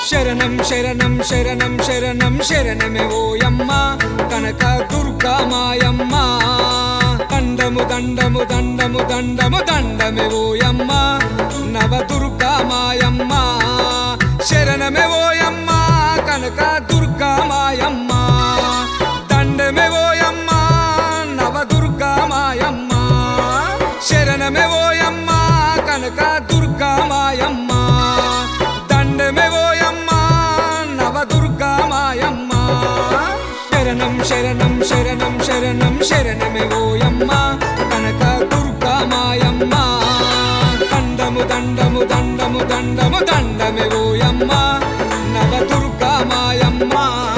శరణం శరణం శరణం శరణం శరణమే ఓయమ్మ కనక దుర్గా మాయమ్మ దండము దండము దండము దండము దండమే ఓయమ్మ నవ దుర్గా మాయమ్మ శరణమే ఓయమ్మ కనక దుర్గా మాయమ్మ దండమే ఓయమ్మ నవ దుర్గా మాయమ్మ శరణమే ఓయమ్మ కనక దుర్గా మాయమ్మ దండమే ఓయమ్మ నవ దుర్గా మాయమ్మ శరణం శరణం శరణం శరణం శరణమే ఓయమ్మ కనక దుర్గా మాయమ్మ దండము దండము దండము దండము దండమే ఓయమ్మ నవ దుర్గా మాయమ్మ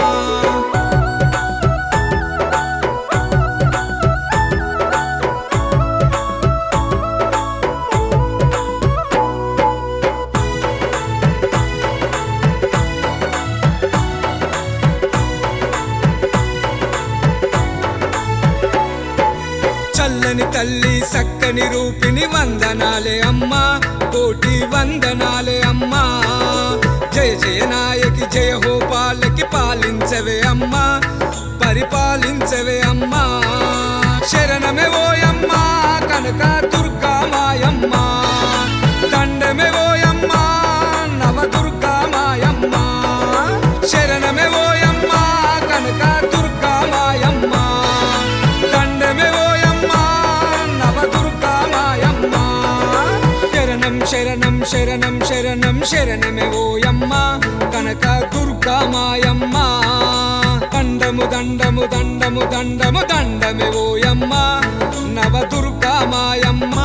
చల్లని తల్లి సక్కని రూపిణి వందనాలే అమ్మా కోటి వందనాలే అమ్మా జయ జయ నాయకి జయ హో పాలకి పాలించవే అమ్మా పరిపాలించవే అమ్మా శరణమే ఓయమ్మా కనక దుర్గా మాయమ్మ దండమే ఓయమ్మా నవ దుర్గా మాయమ్మ శరణమే ఓయమ్మా కనక దుర్గా మాయమ్మ దండమే ఓయమ్మ నవ దుర్గా మాయమ్మ శరణం శరణం శరణం శరణం శరణమే ఓయమ్మ కనక దుర్గా మాయమ్మ దండము దండము దండము దండము దండమే ఓయమ్మ నవ దుర్గా మాయమ్మ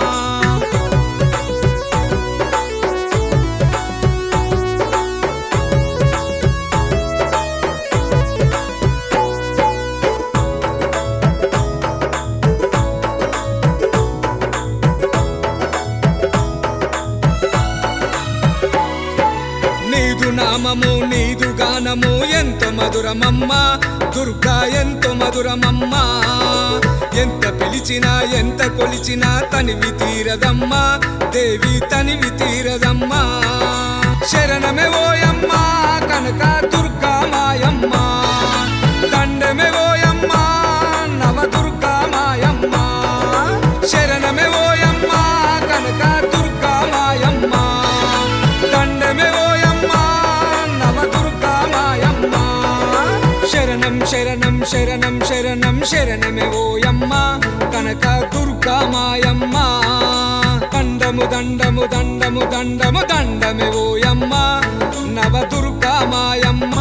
నీదు నామము నీదు గానము ఎంతో మధురమమ్మ దుర్గా ఎంతో మధురమమ్మ ఎంత పిలిచినా ఎంత కొలిచినా తనివి తీరదమ్మా దేవి తనివి తీరదమ్మా శరణమే ఓయమ్మ కనక దుర్గా మాయమ్మ దండమే ఓయమ్మ నవ దుర్గా మాయమ్మ శరణమే ఓయమ్మ కనక దుర్గా మాయమ్మ దండమే ఓయమ్మ నవ దుర్గా మాయమ్మ శరణం శరణం శరణం శరణం శరణమే ఓయమ్మ కనక దుర్గా మాయమ్మ దండము దండము దండము దండము దండమే ఓయమ్మ నవ దుర్గా మాయమ్మ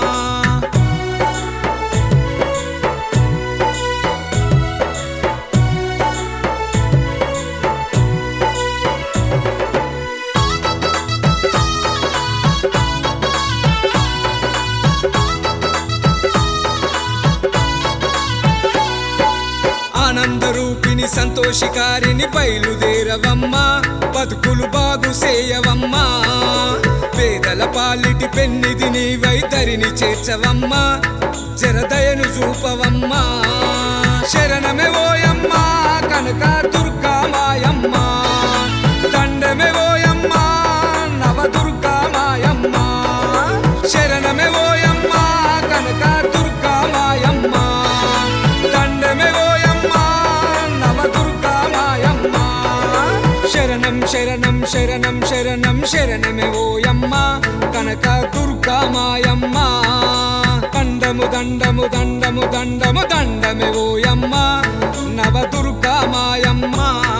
ఆనందరూపిణి సంతోషికారిని బయలుదేరవమ్మ బతుకులు బాగు చేయవమ్మా పేదల పాలిటి పెన్నిది నీ వైతరిని చేర్చవమ్మ జరదయను చూపవమ్మా శరణమే ఓయమ్మ కనక దుర్గా మాయమ్మ దండమే ఓయమ్మ నవ దుర్గా మాయమ్మ శరణమే ఓయమ్మ కనక దుర్గా మాయమ్మ దండమే ఓయమ్మ నవ దుర్గా మాయమ్మ శరణం శరణం శరణం శరణం శరణమే ఓయమ్మ కనక దుర్గా మాయమ్మ దండము దండము దండము దండము దండమే ఓయమ్మ నవ దుర్గా మాయమ్మ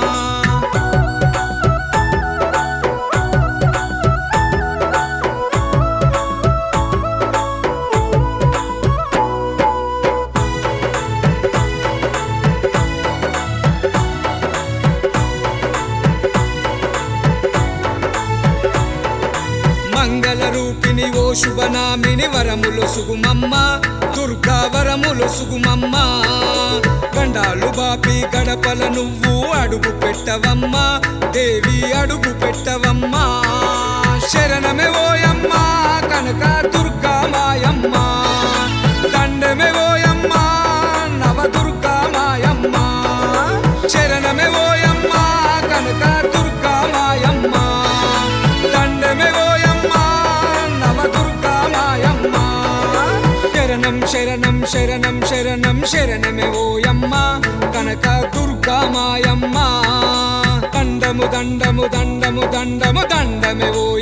మంగళ రూపిణి ఓ శుభనామిని వరములు సుగుమమ్మ దుర్గా వరములు సుగుమమ్మ గండాలు బాపి గడపల నువ్వు అడుగు పెట్టవమ్మ దేవి అడుగు పెట్టవమ్మ శరణమే ఓయమ్మ కనక దుర్గా మాయమ్మ దండమే ఓయమ్మ నవ దుర్గా మాయమ్మ శరణమే ఓయమ్మ కనక దుర్గా మాయమ్మ దండమే ఓయమ్మ నవ శరణం శరణం శరణం శరణం శరణమే ఓయమ్మ కనక దుర్గా మాయమ్మ దండము దండము దండము దండము దండమే ఓ